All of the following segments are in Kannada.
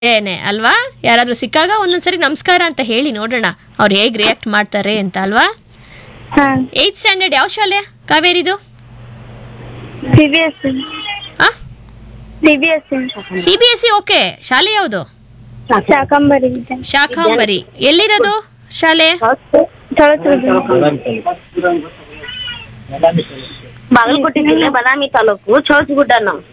ಏನೆ ಅಲ್ವಾ ಯಾರಾದ್ರೂ ಸಿಕ್ಕಾಗ ಒಂದೊಂದ್ಸರಿ ನಮಸ್ಕಾರ ಅಂತ ಹೇಳಿ ನೋಡೋಣ ಅವ್ರು ಹೇಗ್ ರಿಯಾಕ್ಟ್ ಮಾಡ್ತಾರೆ ಅಂತ ಅಲ್ವಾ ಹಾ ಏಯ್ತ್ ಸ್ಟ್ಯಾಂಡರ್ಡ್ ಯಾವ ಶಾಲೆ ಕಾವೇರಿದು ಸಿ ಬಿ ಎಸ್ ಸಿ ಆ C B S C C B S C okay ಶಾಲೆ ಯಾವುದು ಶಾಕಂಬರಿ ಇದೆ ಶಾಖಾಂಬರಿ ಎಲ್ಲಿರೋದು ಶಾಲೆ ಚಳಚುರ್ಗಿ ಬಾಗಲಕೋಟೆ ಜಿಲ್ಲೆ ಬದಾಮಿ ತಾಲೂಕು ಚೌಚಗುಡ್ಡ ನಾವು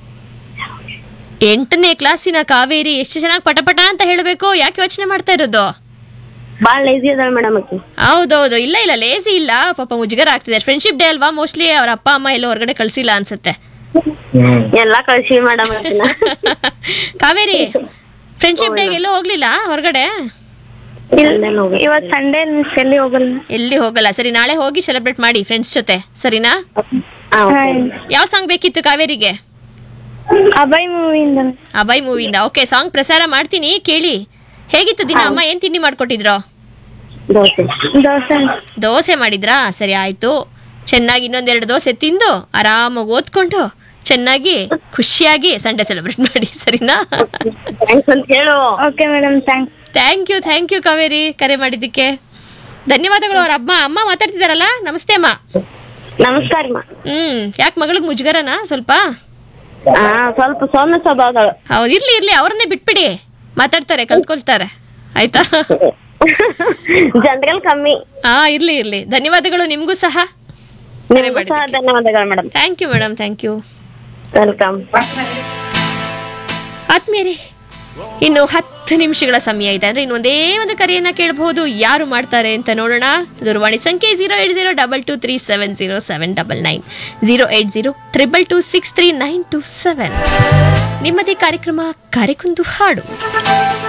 ಎಂಟನೇ ಕ್ಲಾಸಿನ ಕಾವೇರಿ ಎಷ್ಟು ಚೆನ್ನಾಗಿ ಪಟಪಟ ಅಂತ ಹೇಳಬೇಕು ಯಾಕೆ ಯೋಚನೆ ಮಾಡ್ತಾ ಇರೋದು ಬಾಳ ಲೇಜಿ ಅದಾಳ ಮೇಡಮ್ ಆಕಿ ಹೌದೌದು ಇಲ್ಲ ಇಲ್ಲ ಲೇಸಿ ಇಲ್ಲ ಪಾಪ ಮುಜುಗರ ಆಗ್ತಿದೆ ಫ್ರೆಂಡ್ಶಿಪ್ ಡೇ ಅಲ್ವಾ ಮೋಸ್ಟ್ಲಿ ಅವ್ರ ಅಪ್ಪ ಅಮ್ಮ ಎಲ್ಲೋ ಹೊರಗಡೆ ಕಳ್ಸಿಲ್ಲ ಅನ್ಸುತ್ತೆ ಎಲ್ಲಾ ಕಳ್ಸಿ ಮೇಡಮ್ ಆಕಿನ ಕಾವೇರಿ ಫ್ರೆಂಡ್ಶಿಪ್ ಡೇಗೆ ಎಲ್ಲೂ ಹೋಗ್ಲಿಲ್ಲ ಹೊರಗಡೆ ಇವತ್ತು ಸಂಡೇ ಎಲ್ಲಿ ಹೋಗಲ್ಲ ಎಲ್ಲಿ ಹೋಗಲ್ಲ ಸರಿ ನಾಳೆ ಹೋಗಿ ಸೆಲೆಬ್ರೇಟ್ ಮಾಡಿ ಫ್ರೆಂಡ್ಸ್ ಜೊತೆ ಸರಿನಾ ಹಾ, ಹಾ ಯಾವ ಸಾಂಗ್ ಬೇಕಿತ್ತು ಕಾವೇರಿಗೆ ಅಭಯ್ ಮೂವಿಯಿಂದ ಅಭಯ್ ಮೂವಿಯಿಂದ ಓಕೆ ಸಾಂಗ್ ಪ್ರಸಾರ ಮಾಡ್ತೀನಿ ಕೇಳಿ ಹೇಗಿತ್ತು ದಿನ ಅಮ್ಮ ಏನ್ ತಿಂಡಿ ಮಾಡ್ಕೊಟ್ಟಿದ್ರು ದೋಸೆ ದೋಸೆ ದೋಸೆ ಮಾಡಿದ್ರಾ ಸರಿ ಆಯ್ತು ಚೆನ್ನಾಗಿ ಇನ್ನೊಂದೆರಡು ದೋಸೆ ತಿಂದು ಆರಾಮಾಗಿ ಓದ್ಕೊಂಡು ಚೆನ್ನಾಗಿ ಖುಷಿಯಾಗಿ ಸಂಡೇ ಸೆಲೆಬ್ರೇಟ್ ಮಾಡಿ ಸರಿನಾ ಥ್ಯಾಂಕ್ಸ್ ಅಂತ ಹೇಳು okay madam thanks thank you thank you Kaveri ಕರೆ ಮಾಡಿದ್ದಕ್ಕೆ ಧನ್ಯವಾದಗಳು ಅವ್ರ ಅಮ್ಮ ಅಮ್ಮ ಮಾತಾಡ್ತಿದಾರಲ್ಲ ನಮಸ್ತೆ ಅಮ್ಮ ನಮಸ್ಕಾರ ಮಾ ಹ್ಮ್ ಯಾಕೆ ಮಗಳಿಗೆ ಮುಜುಗರನಾ ಸ್ವಲ್ಪ ಹಾ ಸ್ವಲ್ಪ ಸೌಮ್ಯ ಸ್ವಭಾವದಳು ಹೌದು ಇರ್ಲಿ ಇರ್ಲಿ ಅವ್ರನ್ನೇ ಬಿಟ್ಬಿಡಿ ಮಾತಾಡ್ತಾರೆ ಕಲ್ತ್ಕೊಳ್ತಾರೆ ಆಯ್ತಾ ಜನರಲ್ ಕಮ್ಮಿ ಹಾ ಇರ್ಲಿ ಇರ್ಲಿ ಧನ್ಯವಾದಗಳು ನಿಮ್ಗೂ ಸಹ ಕರೆ ನಿಮ್ಗೂ ಸಹ ಮಾಡಿದ್ದಕ್ಕೆ ಧನ್ಯವಾದಗಳು madam thank you madam thank you welcome ಆತ್ಮೀಯರೇ ಇನ್ನು ಹತ್ತು ನಿಮಿಷಗಳ ಸಮಯ ಇದೆ ಅಂದ್ರೆ ಇನ್ನೊಂದೇ ಒಂದು ಕರೆಯನ್ನ ಕೇಳಬಹುದು ಯಾರು ಮಾಡ್ತಾರೆ ಅಂತ ನೋಡೋಣ ದೂರವಾಣಿ ಸಂಖ್ಯೆ zero eight zero double two three seven zero seven double nine zero eight zero triple two six three nine two seven ನಿಮ್ಮದೇ ಕಾರ್ಯಕ್ರಮ ಕರೆಕುಂದು ಹಾಡು